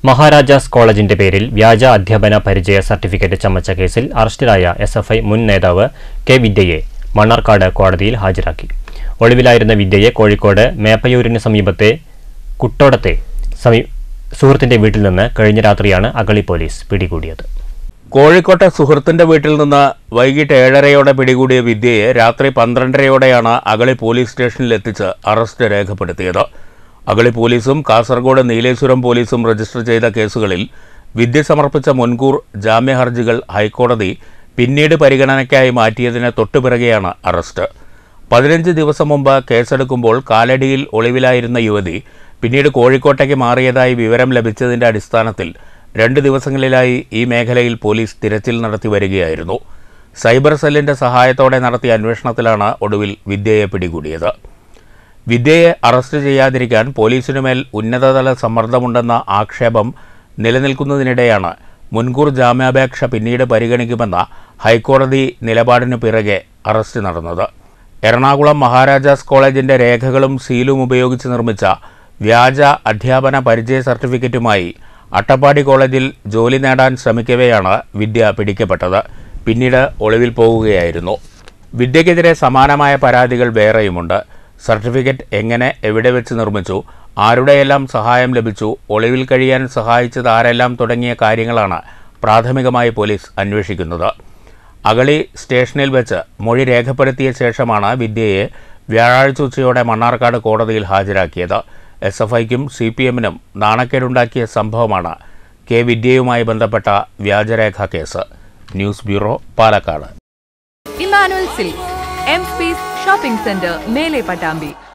മഹാരാജാസ് കോളേജിന്റെ പേരിൽ വ്യാജ അധ്യാപന പരിചയ സർട്ടിഫിക്കറ്റ് ചമച്ച കേസിൽ അറസ്റ്റിലായ എസ് എഫ് ഐ മുൻ നേതാവ് കെ വിദ്യയെ മണ്ണാർക്കാട് കോടതിയിൽ ഹാജരാക്കി ഒളിവിലായിരുന്ന വിദ്യയെ കോഴിക്കോട് മേപ്പയൂരിന് സമീപത്തെ കുട്ടോടത്തെ സമീ സുഹൃത്തിന്റെ വീട്ടിൽ നിന്ന് കഴിഞ്ഞ രാത്രിയാണ് അഗളി പോലീസ് പിടികൂടിയത് കോഴിക്കോട്ടെ സുഹൃത്തിന്റെ വീട്ടിൽ നിന്ന് വൈകിട്ട് ഏഴരയോടെ പിടികൂടിയ വിദ്യയെ രാത്രി പന്ത്രണ്ടരയോടെയാണ് അഗളി പോലീസ് സ്റ്റേഷനിൽ എത്തിച്ച് അറസ്റ്റ് രേഖപ്പെടുത്തിയത് അഗളി പോലീസും കാസർഗോഡ് നീലേശ്വരം പോലീസും രജിസ്റ്റർ ചെയ്ത കേസുകളിൽ വിദ്യ സമർപ്പിച്ച മുൻകൂർ ജാമ്യ ഹർജികൾ ഹൈക്കോടതി പിന്നീട് പരിഗണനയ്ക്കായി മാറ്റിയതിന് തൊട്ടുപിറകെയാണ് അറസ്റ്റ് പതിനഞ്ച് ദിവസം മുമ്പ് കേസെടുക്കുമ്പോൾ കാലടിയിൽ ഒളിവിലായിരുന്ന യുവതി പിന്നീട് കോഴിക്കോട്ടേക്ക് മാറിയതായി വിവരം ലഭിച്ചതിന്റെ അടിസ്ഥാനത്തിൽ രണ്ട് ദിവസങ്ങളിലായി ഈ മേഖലയിൽ പോലീസ് തിരച്ചിൽ നടത്തി വരികയായിരുന്നു സൈബർ സെല്ലിന്റെ സഹായത്തോടെ നടത്തിയ അന്വേഷണത്തിലാണ് ഒടുവിൽ വിദ്യയെ പിടികൂടിയത് വിദ്യയെ അറസ്റ്റ് ചെയ്യാതിരിക്കാൻ പോലീസിനുമേൽ ഉന്നതതല സമ്മർദ്ദമുണ്ടെന്ന ആക്ഷേപം നിലനിൽക്കുന്നതിനിടെയാണ് മുൻകൂർ ജാമ്യാപേക്ഷ പിന്നീട് പരിഗണിക്കുമെന്ന ഹൈക്കോടതി നിലപാടിനു പിറകെ അറസ്റ്റ് നടന്നത് എറണാകുളം മഹാരാജാസ് കോളേജിന്റെ രേഖകളും സീലും ഉപയോഗിച്ച് നിർമ്മിച്ച വ്യാജ അധ്യാപന പരിചയ സർട്ടിഫിക്കറ്റുമായി അട്ടപ്പാടി കോളേജിൽ ജോലി നേടാൻ ശ്രമിക്കവെയാണ് വിദ്യ പിടിക്കപ്പെട്ടത് പിന്നീട് ഒളിവിൽ പോകുകയായിരുന്നു വിദ്യക്കെതിരെ സമാനമായ പരാതികൾ വേറെയുമുണ്ട് സർട്ടിഫിക്കറ്റ് എങ്ങനെ എവിടെ വെച്ച് നിർമ്മിച്ചു ആരുടെയെല്ലാം സഹായം ലഭിച്ചു ഒളിവിൽ കഴിയാൻ സഹായിച്ചത് ആരെല്ലാം തുടങ്ങിയ കാര്യങ്ങളാണ് പ്രാഥമികമായി പോലീസ് അന്വേഷിക്കുന്നത് അഗളി സ്റ്റേഷനിൽ വെച്ച് മൊഴി രേഖപ്പെടുത്തിയ ശേഷമാണ് വിദ്യയെ വ്യാഴാഴ്ച ഉച്ചയോടെ മണ്ണാർക്കാട് കോടതിയിൽ ഹാജരാക്കിയത് എസ് എഫ് ഐക്കും സി പി എമ്മിനും നാണക്കേടുണ്ടാക്കിയ സംഭവമാണ് കെ വിദ്യയുമായി ബന്ധപ്പെട്ട വ്യാജരേഖ case news bureau Palakkad Emmanuel silks M space shopping centre മേലെ പട്ടാമ്പി